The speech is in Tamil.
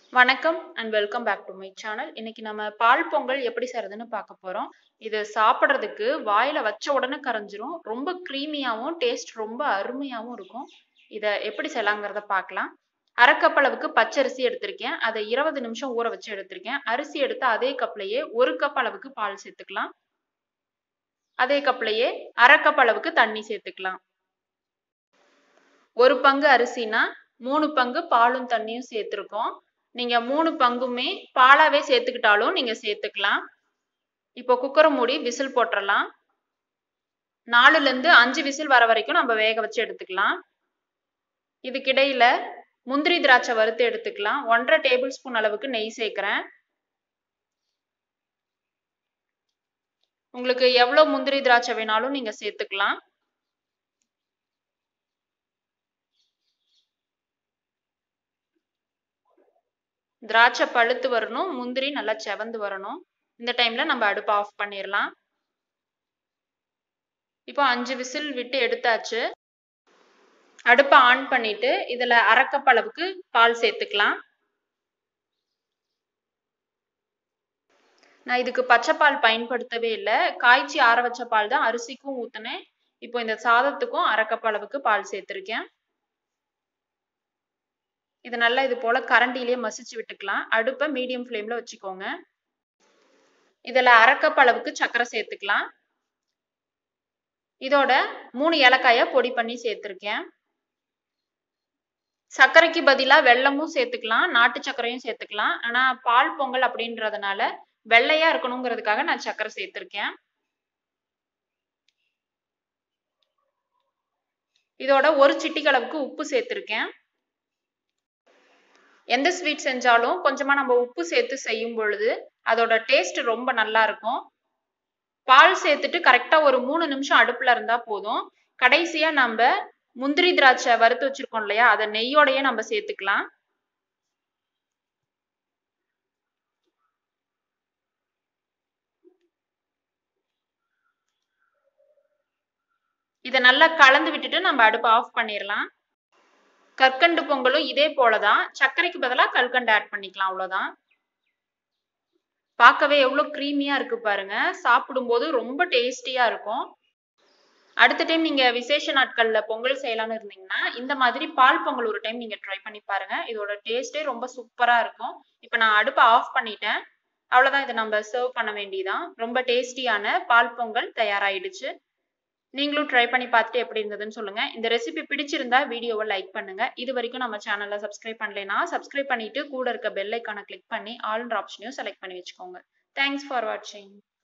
வணக்கம் and welcome back to my channel இன்னைக்கு நம்ம பால் பொங்கல் எப்படி செய்யறதுன்னு பார்க்க போறோம் இது சாப்பிட்றதுக்கு வாயில வச்ச உடனே கரைஞ்சிரும் ரொம்ப க்ரீமியாவும் டேஸ்ட் ரொம்ப அருமையாவும் இருக்கும் இதை எப்படி செய்யலாங்கிறத பார்க்கலாம் அரை கப் அளவுக்கு பச்சரிசி எடுத்திருக்கேன் அதை இருபது நிமிஷம் ஊற வச்சு எடுத்திருக்கேன் அரிசி எடுத்து அதே கப்லயே ஒரு கப் அளவுக்கு பால் சேர்த்துக்கலாம் அதே கப்லயே அரை கப் அளவுக்கு தண்ணி சேர்த்துக்கலாம் ஒரு பங்கு அரிசினா மூணு பங்கு பாலும் தண்ணியும் சேர்த்துருக்கோம் நீங்க மூணு பங்குமே பாலாவே சேர்த்துக்கிட்டாலும் நீங்க சேர்த்துக்கலாம் இப்போ குக்கரை மூடி விசில் போட்டுடலாம் நாலுல இருந்து அஞ்சு விசில் வர வரைக்கும் நம்ம வேக வச்சு எடுத்துக்கலாம் இதுக்கிடையில முந்திரி திராட்சை வறுத்து எடுத்துக்கலாம் ஒன்றரை டேபிள் ஸ்பூன் அளவுக்கு நெய் சேர்க்கிறேன் உங்களுக்கு எவ்வளவு முந்திரி திராட்சை வேணாலும் நீங்க சேர்த்துக்கலாம் திராட்சை பழுத்து வரணும் முந்திரி நல்லா செவந்து வரணும் இந்த டைம்ல நம்ம அடுப்பை ஆஃப் பண்ணிடலாம் இப்போ அஞ்சு விசில் விட்டு எடுத்தாச்சு அடுப்பை ஆன் பண்ணிட்டு இதுல அரைக்கப் அளவுக்கு பால் சேர்த்துக்கலாம் நான் இதுக்கு பச்சை பால் பயன்படுத்தவே இல்லை காய்ச்சி ஆற வச்ச பால் தான் அரிசிக்கும் ஊத்தினேன் இப்போ இந்த சாதத்துக்கும் அரைக்கப் அளவுக்கு பால் சேர்த்திருக்கேன் இது நல்லா இது போல கரண்டிலேயே மசிச்சு விட்டுக்கலாம் அடுப்பை மீடியம் ஃப்ளேம்ல வச்சுக்கோங்க இதுல அரைக்கப் அளவுக்கு சர்க்கரை சேர்த்துக்கலாம் இதோட மூணு ஏலக்காய பொடி பண்ணி சேர்த்திருக்கேன் சர்க்கரைக்கு பதிலா வெள்ளமும் சேர்த்துக்கலாம் நாட்டு சர்க்கரையும் சேர்த்துக்கலாம் ஆனா பால் பொங்கல் அப்படின்றதுனால வெள்ளையா இருக்கணுங்கிறதுக்காக நான் சர்க்கரை சேர்த்திருக்கேன் இதோட ஒரு சிட்டிக்கு அளவுக்கு உப்பு சேர்த்திருக்கேன் எந்த ஸ்வீட் செஞ்சாலும் கொஞ்சமா நம்ம உப்பு சேர்த்து செய்யும் பொழுது அதோட டேஸ்ட் ரொம்ப நல்லா இருக்கும் பால் சேர்த்துட்டு கரெக்டா ஒரு மூணு நிமிஷம் அடுப்புல இருந்தா போதும் கடைசியா நம்ம முந்திரி திராட்சை வறுத்து வச்சிருக்கோம் இல்லையா அதை நெய்யோடயே நம்ம சேர்த்துக்கலாம் இதை நல்லா கலந்து விட்டுட்டு நம்ம அடுப்பை ஆஃப் பண்ணிடலாம் கற்கண்டு பொங்கலும் இதே போலதான் சர்க்கரைக்கு பதிலாக கல்கண்டு ஆட் பண்ணிக்கலாம் அவ்வளவுதான் பார்க்கவே எவ்வளவு க்ரீமியா இருக்கு பாருங்க சாப்பிடும்போது ரொம்ப டேஸ்டியா இருக்கும் அடுத்த டைம் நீங்க விசேஷ நாட்கள்ல பொங்கல் செய்யலாம்னு இருந்தீங்கன்னா இந்த மாதிரி பால் பொங்கல் ஒரு டைம் நீங்க ட்ரை பண்ணி பாருங்க இதோட டேஸ்டே ரொம்ப சூப்பரா இருக்கும் இப்ப நான் அடுப்பை ஆஃப் பண்ணிட்டேன் அவ்வளவுதான் இதை நம்ம சர்வ் பண்ண வேண்டியதான் ரொம்ப டேஸ்டியான பால் பொங்கல் தயாராயிடுச்சு நீங்களும் ட்ரை பண்ணி பார்த்துட்டு எப்படி இருந்ததுன்னு சொல்லுங்க இந்த ரெசிபி பிடிச்சிருந்தா வீடியோவை லைக் பண்ணுங்க இது வரைக்கும் நம்ம சேனல்ல சப்ஸ்கிரைப் பண்ணலைன்னா சப்ஸ்கிரைப் பண்ணிட்டு கூட இருக்க பெல் ஐக்கானை கிளிக் பண்ணி ஆல்ன்ற ஆப்ஷனையும் செலக்ட் பண்ணி வச்சுக்கோங்க தேங்க்ஸ் ஃபார் வாட்சிங்